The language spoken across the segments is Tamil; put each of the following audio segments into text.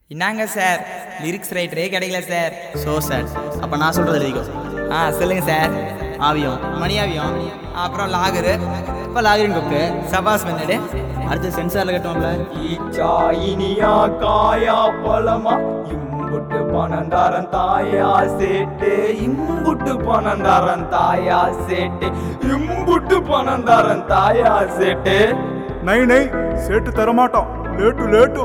என்னங்க சார் லிரிக்ஸ் ரைட்டரே கிடைக்கல சார் ஸோ சார் அப்போ நான் சொல்கிறது எழுதிக்கோ ஆ சொல்லுங்க சார் ஆவியம் மணி ஆவியம் அப்புறம் லாகரு இப்போ லாகிரின் கொக்கு சபாஸ் மெத்தடு அடுத்து சென்சாரில் கட்டுவோம்ல ஈச்சா இனியா காயா பழமா இம்புட்டு பணந்தாரன் தாயா சேட்டு இம்புட்டு பணந்தாரன் தாயா சேட்டு இம்புட்டு பணந்தாரன் தாயா சேட்டு நை நை சேட்டு தரமாட்டோம் லேட்டு லேட்டு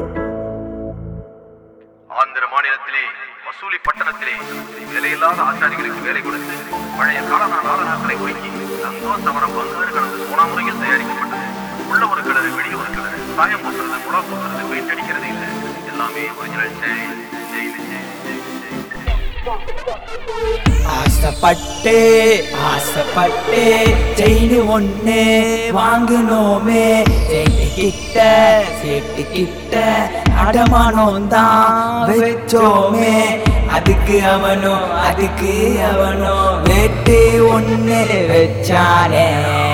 ஆந்திர மாநிலத்திலே வசூலி பட்டணத்திலே வேலையில்லாத ஆச்சாரிகளுக்கு வேலை கொடுத்து பழைய காலனா நாளனாக்களை ஒதுக்கி சந்தோஷவரம் பங்குகள் கடந்த சோனா முறையில் தயாரிக்கப்பட்டது உள்ள ஒரு கிணறு வெளியே ஒரு கிணறு சாயம் பூசுறது குடா பூசுறது பெயிண்ட் அடிக்கிறது இல்லை எல்லாமே ஒரிஜினல் ஜெயில் ஜெயில் ஜெயில் ஆசைப்பட்டே ஆசைப்பட்டே செயின் ஒண்ணு வாங்குனோமே சேட்டு கிட்ட சேட்டு கிட்ட அடமானம் தான் வச்சோமே அதுக்கு அவனோ அதுக்கு அவனோ வெட்டு ஒண்ணு வச்சானே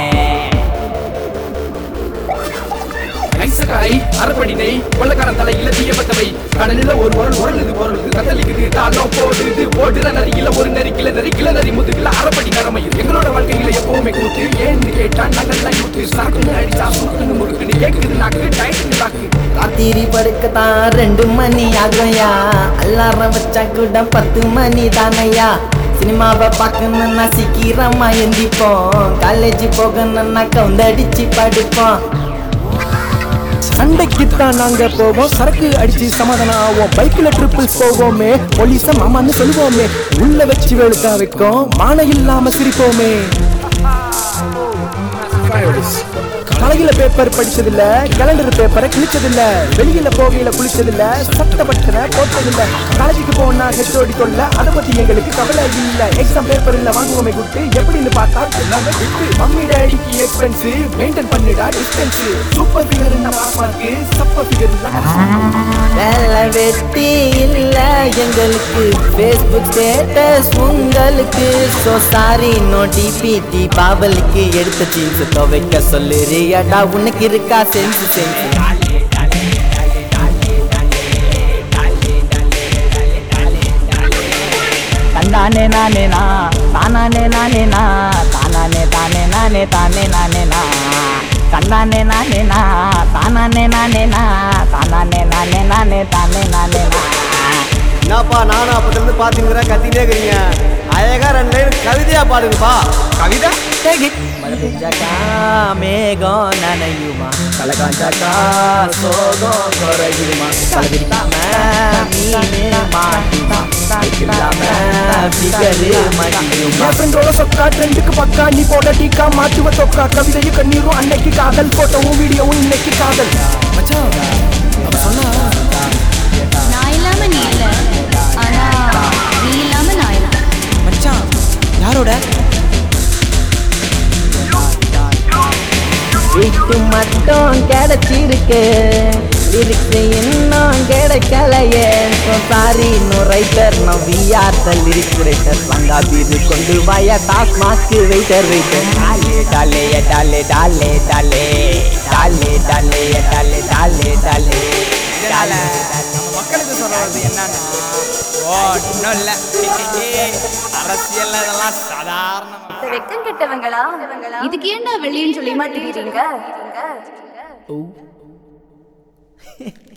ஐசகாய் அரப்படி நெய் கொள்ளக்காரன் தலையில தீயப்பட்டவை கடலில ஒரு உரல் உரலுது பொருளுது கத்தலிக்குது தாளம் போடுது ஓடுற நரியில ஒரு நரிக்கில நரிக்கில நரி முதுகில அரப்படி நரமையில் எங்களோட வாழ்க்கையில எப்பவுமே கூத்து ஏன்னு கேட்டா நாங்கெல்லாம் யூத்து சாக்குன்னு அடிச்சா சுக்குன்னு முறுக்குன்னு கேக்குது நாக்கு டயட்டுன்னு தாக்கு ராத்திரி படுக்கத்தான் ரெண்டு மணி ஆகும்யா அல்லாரம் வச்சா கூட பத்து மணி தானையா சினிமாவை பார்க்கணும்னா சீக்கிரமா எந்திப்போம் காலேஜ் போகணும்னா கவுந்தடிச்சு படுப்போம் சண்டைக்குத்தான் நாங்க போவோம் சரக்கு அடிச்சு சமாதானம் ஆவோம் பைக்ல ட்ரிப்பிள்ஸ் போவோமே போலீஸ மாமான்னு சொல்லுவோமே உள்ள வச்சு வெளுத்தா வைக்கும் மான இல்லாம சிரிப்போமே தலையில பேப்பர் படிச்சதில்ல கேலண்டர் பேப்பரை கிழிச்சதில்ல வெளியில போகையில குளிச்சதில்ல சட்ட பட்டனை போட்டதில்ல காலேஜுக்கு போனா ஹெச்ஓடி கொள்ள அதை பத்தி எங்களுக்கு கவலை இல்ல எக்ஸாம் பேப்பர் இல்ல வாங்குவோமே குட்டு எப்படின்னு பார்த்தா எல்லாமே விட்டு மம்மி டேடிக்கு எக்ஸ்பென்ஸ் மெயின்டைன் பண்ணுடா டிஸ்டன்ஸ் சூப்பர் ஃபிகர் பாப்பாக்கு சப்பர் ஃபிகர் வேலை வெட்டி இல்ல எங்களுக்கு ஃபேஸ்புக் ஸ்டேட்டஸ் உங்களுக்கு ஸோ சாரி நோ டிபி தீபாவளிக்கு எடுத்த ஜீன்ஸ் துவைக்க சொல்லுறியாடா உனக்கு இருக்கா சென்ஸ் சென்ஸ் தந்தானே நானே நா தானானே நானே நா தானானே தானே நானே தானே நானே நா தந்தானே நானே நா தானானே நானே நா தானானே நானே நானே தானே நானே நா என்னப்பா நானும் அப்போதுலேருந்து பார்த்துக்கிறேன் கத்திட்டே இருக்கிறீங்க அழகா ரெண்டு லைன் கவிதையா பாடுங்கப்பா கவிதை மழைச்சாக்கா மேகம் நனையுமா கலகாஞ்சாக்கா சோகம் குறையுமா கலகிட்டாம மீன் மாட்டுமா இல்லாம பிகரு மடியுமா என் ஃப்ரெண்டோட சொக்கா ட்ரெண்டுக்கு பக்கா நீ போட டீக்கா மாட்டுவ தொக்கா கவிதையும் கண்ணீரும் அன்னைக்கு காதல் போட்டோவும் வீடியோவும் இன்னைக்கு காதல் மச்சான் அவ சொன்னா நான் இல்லாம நீ இல்ல ஆனா நீ இல்லாம நான் இல்ல மச்சான் யாரோட வீட்டு மட்டும் கிடைச்சிருக்கு லிரிக்ஸ் இன்னும் கிடைக்கலையே sorry no writer no we are the lyrics writer வந்தா பீரு கொண்டு வாயா டாஸ் மாஸ்க் வெயிட்டர் வெயிட்டர் டாலே டாலே டாலே டாலே டாலே டாலே டாலே டாலே டாலே இதனால நம்ம மக்களுக்கு சொல்றது என்னன்னா ஒன்றும் இல்லை அரசியல்ல இதெல்லாம் சாதாரணம் வெக்கம் கெட்டவங்களா இதுக்கு ஏன்டா வெளியன்னு சொல்லி மாட்டேங்கிறீங்க